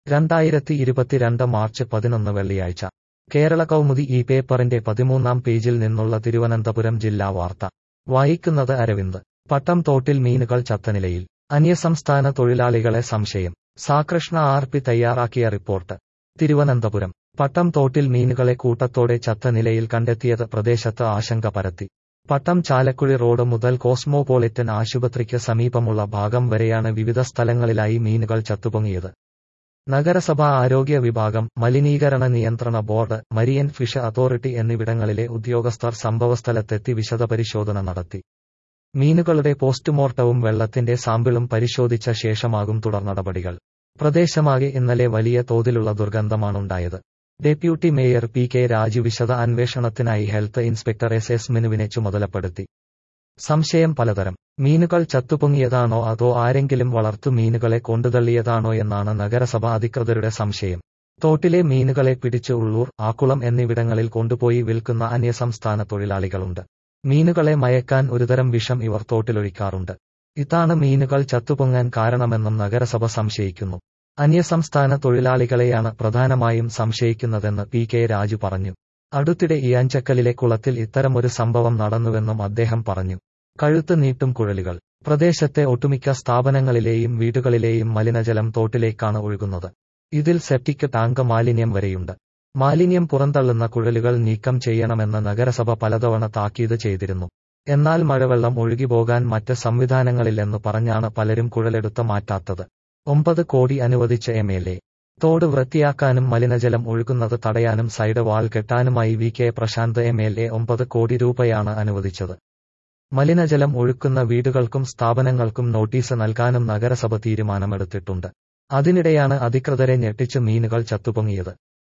രണ്ടായിരത്തി ഇരുപത്തിരണ്ട് മാർച്ച് പതിനൊന്ന് വെള്ളിയാഴ്ച കേരള കൗമുദി ഈ പേപ്പറിന്റെ പതിമൂന്നാം പേജിൽ നിന്നുള്ള തിരുവനന്തപുരം ജില്ലാ വാർത്ത വായിക്കുന്നത് അരവിന്ദ് പട്ടം തോട്ടിൽ മീനുകൾ ചത്തനിലയിൽ അന്യസംസ്ഥാന തൊഴിലാളികളെ സംശയം സാകൃഷ്ണ ആർ പി തയ്യാറാക്കിയ റിപ്പോർട്ട് തിരുവനന്തപുരം പട്ടം തോട്ടിൽ മീനുകളെ കൂട്ടത്തോടെ ചത്ത നിലയിൽ കണ്ടെത്തിയത് പ്രദേശത്ത് ആശങ്ക പരത്തി പട്ടം ചാലക്കുഴി റോഡ് മുതൽ കോസ്മോപോളിറ്റൻ ആശുപത്രിക്ക് സമീപമുള്ള ഭാഗം വരെയാണ് വിവിധ സ്ഥലങ്ങളിലായി മീനുകൾ ചത്തുപൊങ്ങിയത് നഗരസഭാ ആരോഗ്യ വിഭാഗം മലിനീകരണ നിയന്ത്രണ ബോർഡ് മരിയൻ ഫിഷ് അതോറിറ്റി എന്നിവിടങ്ങളിലെ ഉദ്യോഗസ്ഥർ സംഭവസ്ഥലത്തെത്തി വിശദപരിശോധന നടത്തി മീനുകളുടെ പോസ്റ്റ്മോർട്ടവും വെള്ളത്തിന്റെ സാമ്പിളും പരിശോധിച്ച ശേഷമാകും തുടർ നടപടികൾ പ്രദേശമാകെ ഇന്നലെ വലിയ തോതിലുള്ള ദുർഗന്ധമാണുണ്ടായത് deputy mayor P K Raju വിശദ അന്വേഷണത്തിനായി ഹെൽത്ത് ഇൻസ്പെക്ടർ എസ് എസ് മിനുവിനെ ചുമതലപ്പെടുത്തി സംശയം പലതരം മീനുകൾ ചത്തുപൊങ്ങിയതാണോ അതോ ആരെങ്കിലും വളർത്തു മീനുകളെ കൊണ്ടുതള്ളിയതാണോ എന്നാണ് നഗരസഭ അധികൃതരുടെ സംശയം തോട്ടിലെ മീനുകളെ പിടിച്ച് ഉള്ളൂർ ആക്കുളം എന്നിവിടങ്ങളിൽ കൊണ്ടുപോയി വിൽക്കുന്ന അന്യസംസ്ഥാന തൊഴിലാളികളുണ്ട് മീനുകളെ മയക്കാൻ ഒരുതരം വിഷം ഇവർ തോട്ടിലൊഴിക്കാറുണ്ട് ഇതാണ് മീനുകൾ ചത്തുപൊങ്ങാൻ കാരണമെന്നും നഗരസഭ സംശയിക്കുന്നു അന്യസംസ്ഥാന തൊഴിലാളികളെയാണ് പ്രധാനമായും സംശയിക്കുന്നതെന്ന് പി കെ രാജു പറഞ്ഞു അടുത്തിടെ ഇയാഞ്ചക്കലിലെ കുളത്തിൽ ഇത്തരമൊരു സംഭവം നടന്നുവെന്നും അദ്ദേഹം പറഞ്ഞു കഴുത്ത് നീട്ടും കുഴലുകൾ പ്രദേശത്തെ ഒട്ടുമിക്ക സ്ഥാപനങ്ങളിലെയും വീടുകളിലെയും മലിനജലം തോട്ടിലേക്കാണ് ഒഴുകുന്നത് ഇതിൽ സെപ്റ്റിക് ടാങ്ക് മാലിന്യം വരെയുണ്ട് മാലിന്യം പുറന്തള്ളുന്ന കുഴലുകൾ നീക്കം ചെയ്യണമെന്ന് നഗരസഭ പലതവണ താക്കീത് ചെയ്തിരുന്നു എന്നാൽ മഴവെള്ളം ഒഴുകിപ്പോകാൻ മറ്റ് സംവിധാനങ്ങളില്ലെന്ന് പറഞ്ഞാണ് പലരും കുഴലെടുത്ത് മാറ്റാത്തത് ഒമ്പത് കോടി അനുവദിച്ച എം എൽ എ തോട് വൃത്തിയാക്കാനും മലിനജലം ഒഴുകുന്നത് തടയാനും സൈഡ് വാൾ കെട്ടാനുമായി V K Prasanth M L A ഒമ്പത് കോടി രൂപയാണ് അനുവദിച്ചത് മലിനജലം ഒഴുക്കുന്ന വീടുകൾക്കും സ്ഥാപനങ്ങൾക്കും നോട്ടീസ് നൽകാനും നഗരസഭ തീരുമാനമെടുത്തിട്ടുണ്ട് അതിനിടെയാണ് അധികൃതരെ ഞെട്ടിച്ച് മീനുകൾ ചത്തുപൊങ്ങിയത്